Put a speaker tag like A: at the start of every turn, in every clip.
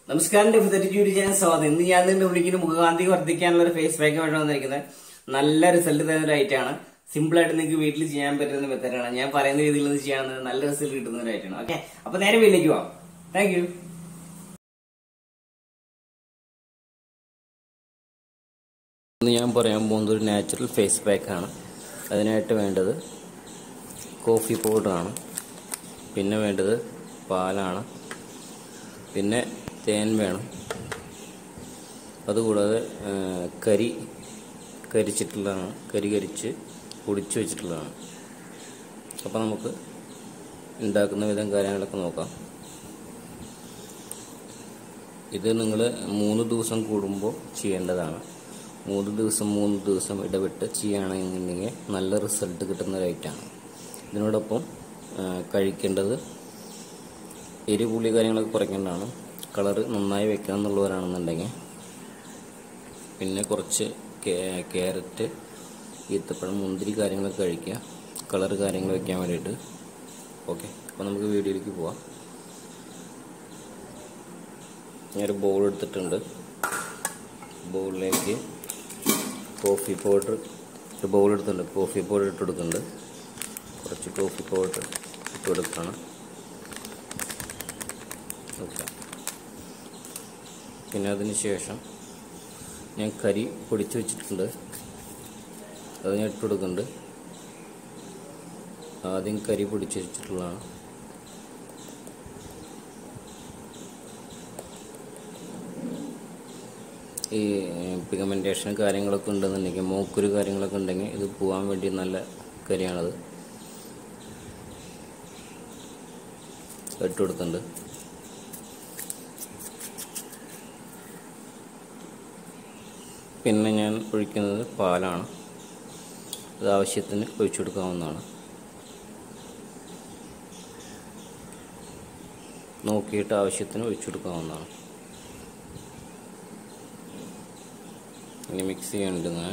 A: നമസ്കാരം ഡിഫിറ്റൂരി ചെയ്യാൻ സ്വാഗതം ഇന്ന് ഞാൻ നിന്ന് വിളിക്കുന്ന മുഖകാന്തി വർദ്ധിക്കാനുള്ള ഒരു ഫേസ് പാക്ക് വേണ്ടി വന്നിരിക്കുന്നത് നല്ല റിസൾട്ട് തരുന്ന ഒരു ഐറ്റാണ് സിമ്പിൾ ആയിട്ട് നിങ്ങൾക്ക് വീട്ടിൽ ചെയ്യാൻ പറ്റുന്ന മെത്തേഡാണ് ഞാൻ പറയുന്ന രീതിയിൽ ഇത് ചെയ്യാൻ നല്ല റിസൾട്ട് കിട്ടുന്ന ഒരു ഐറ്റാണ് ഓക്കെ അപ്പൊ നേരെ വീട്ടിലേക്ക് പോവാം താങ്ക് യു
B: ഇന്ന് ഞാൻ പറയാൻ പോകുന്നത് ഒരു നാച്ചുറൽ ഫേസ് പാക്കാണ് അതിനായിട്ട് വേണ്ടത് കോഫി പൗഡറാണ് പിന്നെ വേണ്ടത് പാലാണ് പിന്നെ തേൻ വേണം അതുകൂടാതെ ആ, കരി കരിച്ചിട്ടുള്ളതാണ് കരി കരിച്ച് പൊടിച്ച് വെച്ചിട്ടുള്ളതാണ് അപ്പോൾ നമുക്ക് ഉണ്ടാക്കുന്ന വിധം കാര്യങ്ങളൊക്കെ നോക്കാം ഇത് നിങ്ങൾ മൂന്ന് ദിവസം കൂടുമ്പോൾ ചെയ്യേണ്ടതാണ് മൂന്ന് ദിവസം മൂന്ന് ദിവസം ഇടവിട്ട് ചെയ്യുകയാണെന്നുണ്ടെങ്കിൽ നല്ല റിസൾട്ട് കിട്ടുന്ന ഒരു ഐറ്റാണ് ഇതിനോടൊപ്പം ആ, കഴിക്കേണ്ടത് എരിപുളി കാര്യങ്ങളൊക്കെ കുറയ്ക്കേണ്ടതാണ് കളറ് നന്നായി വെക്കണം എന്നുള്ളവരാണെന്നുണ്ടെങ്കിൽ പിന്നെ കുറച്ച് കേ- ക്യാരറ്റ് ഈത്തപ്പഴം മുന്തിരി കാര്യങ്ങളൊക്കെ കഴിക്കുക കളറ് കാര്യങ്ങൾ വെക്കാൻ വേണ്ടിയിട്ട് ഓക്കെ അപ്പോൾ നമുക്ക് വീഡിയോയിലേക്ക് പോവാം ഞാനൊരു ബൗൾ എടുത്തിട്ടുണ്ട് ബൗളിലേക്ക് കോഫി പൗഡർ ഒരു ബൗൾ എടുത്തിട്ടുണ്ട് കോഫി പൗഡർ ഇട്ട് കൊടുക്കുന്നുണ്ട് കുറച്ച് കോഫി പൗഡർ ഇട്ട് കൊടുക്കുകയാണ് ഓക്കെ പിന്നെ അതിന് ശേഷം ഞാൻ കരി പൊടിച്ച് വെച്ചിട്ടുണ്ട് അത് ഞാൻ ഇട്ട് കൊടുക്കുന്നുണ്ട് ആദ്യം കരി പൊടിച്ച് വെച്ചിട്ടുള്ളതാണ് ഈ പിഗമെൻറ്റേഷൻ കാര്യങ്ങളൊക്കെ ഉണ്ടെന്നുണ്ടെങ്കിൽ മൂക്കുരു കാര്യങ്ങളൊക്കെ ഉണ്ടെങ്കിൽ ഇത് പോകാൻ വേണ്ടി നല്ല കരിയാണത് ഇട്ട് കൊടുക്കുന്നുണ്ട് പിന്നെ ഞാൻ ഒഴിക്കുന്നത് പാലാണ് അത് ആവശ്യത്തിന് ഒഴിച്ചു കൊടുക്കാവുന്നതാണ് നോക്കിയിട്ട് ആവശ്യത്തിന് ഒഴിച്ചു കൊടുക്കാവുന്നതാണ് ഇനി മിക്സ് ചെയ്യാനുണ്ട് ഞാൻ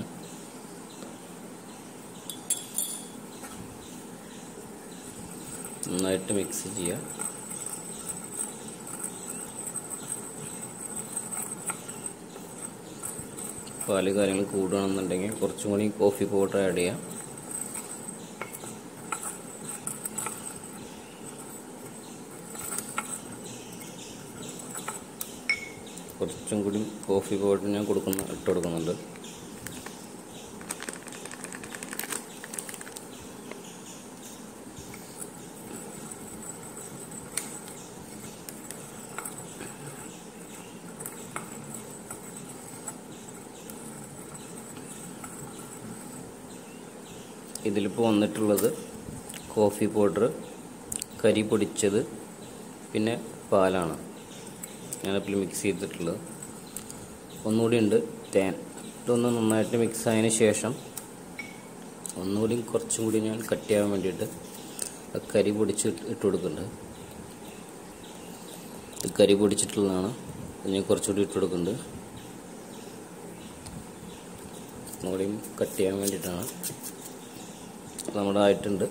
B: നന്നായിട്ട് മിക്സ് ചെയ്യുക പാല് കാര്യങ്ങൾ കൂടുകയാണെന്നുണ്ടെങ്കിൽ കുറച്ചും കൂടി കോഫി പൗഡർ ആഡ് ചെയ്യാം കുറച്ചും കൂടി കോഫി പൗഡർ ഞാൻ കൊടുക്കുന്ന ഇട്ട് കൊടുക്കുന്നുണ്ട് ഇതിലിപ്പോൾ വന്നിട്ടുള്ളത് കോഫി പൗഡർ കരി പൊടിച്ചത് പിന്നെ പാലാണ് ഞാനപ്പോൾ മിക്സ് ചെയ്തിട്ടുള്ളത് ഒന്നുകൂടി ഉണ്ട് തേൻ ഇതൊന്ന് നന്നായിട്ട് മിക്സ് ആയതിന് ശേഷം ഒന്നുകൂടി കുറച്ചും കൂടി ഞാൻ കട്ട് ചെയ്യാൻ വേണ്ടിയിട്ട് ആ കരി പൊടിച്ച് ഇട്ട് ഇട്ട് കൊടുക്കുന്നുണ്ട് ഇത് കരി പൊടിച്ചിട്ടുള്ളതാണ് ഇത് ഞാൻ കുറച്ചുകൂടി ഇട്ട് കൊടുക്കുന്നുണ്ട് ഒന്നുകൂടിയും കട്ട് ചെയ്യാൻ വേണ്ടിയിട്ടാണ് നമ്മുടെ ആയിട്ടുണ്ട്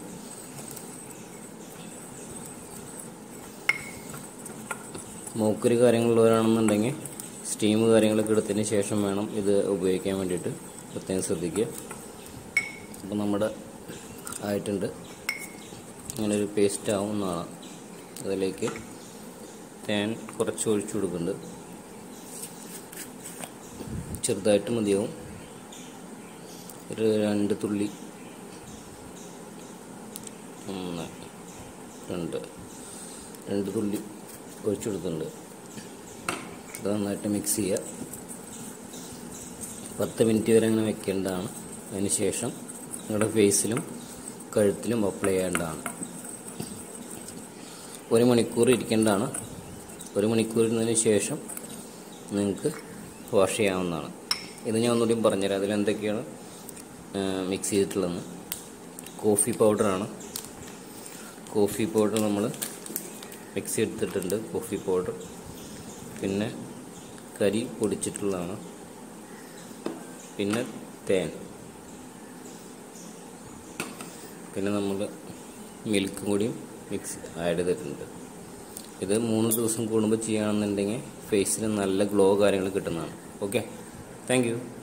B: മൂക്കുരി കാര്യങ്ങളുള്ളവരാണെന്നുണ്ടെങ്കിൽ സ്റ്റീം കാര്യങ്ങളൊക്കെ എടുത്തതിന് ശേഷം വേണം ഇത് ഉപയോഗിക്കാൻ വേണ്ടിയിട്ട് പ്രത്യേകം ശ്രദ്ധിക്കുക അപ്പോൾ നമ്മുടെ ആയിട്ടുണ്ട് ഇങ്ങനെ ഒരു പേസ്റ്റ് ആവുന്നതാണ് അതിലേക്ക് തേൻ കുറച്ച് ഒഴിച്ചു കൊടുക്കുന്നുണ്ട് ചെറുതായിട്ട് മതിയാവും ഒരു രണ്ട് തുള്ളി ഒന്ന് രണ്ട് രണ്ട് തുള്ളി ഒഴിച്ചു കൊടുക്കുന്നുണ്ട് അത് നന്നായിട്ട് മിക്സ് ചെയ്യുക പത്ത് മിനിറ്റ് വരെ അങ്ങനെ വെക്കേണ്ടതാണ് അതിന് ശേഷം നിങ്ങളുടെ ഫേസിലും കഴുത്തിലും അപ്ലൈ ചെയ്യേണ്ടതാണ് ഒരു മണിക്കൂർ ഇരിക്കേണ്ടതാണ് ഒരു മണിക്കൂർ ഇരുന്നതിന് ശേഷം നിങ്ങൾക്ക് വാഷ് ചെയ്യാവുന്നതാണ് ഇത് ഞാൻ ഒന്നുകൂടി പറഞ്ഞുതരാം അതിലെന്തൊക്കെയാണ് മിക്സ് ചെയ്തിട്ടുള്ളതെന്ന് കോഫി പൗഡറാണ് കോഫി പൗഡർ നമ്മൾ മിക്സ് എടുത്തിട്ടുണ്ട് കോഫി പൗഡർ പിന്നെ കരി പൊടിച്ചിട്ടുള്ളതാണ് പിന്നെ തേൻ പിന്നെ നമ്മൾ മിൽക്കും കൂടിയും മിക്സ് ആഡ് ചെയ്തിട്ടുണ്ട് ഇത് മൂന്ന് ദിവസം കൂടുമ്പോൾ ചെയ്യുകയാണെന്നുണ്ടെങ്കിൽ ഫേസിൽ നല്ല ഗ്ലോ കാര്യങ്ങൾ കിട്ടുന്നതാണ് ഓക്കെ താങ്ക് യു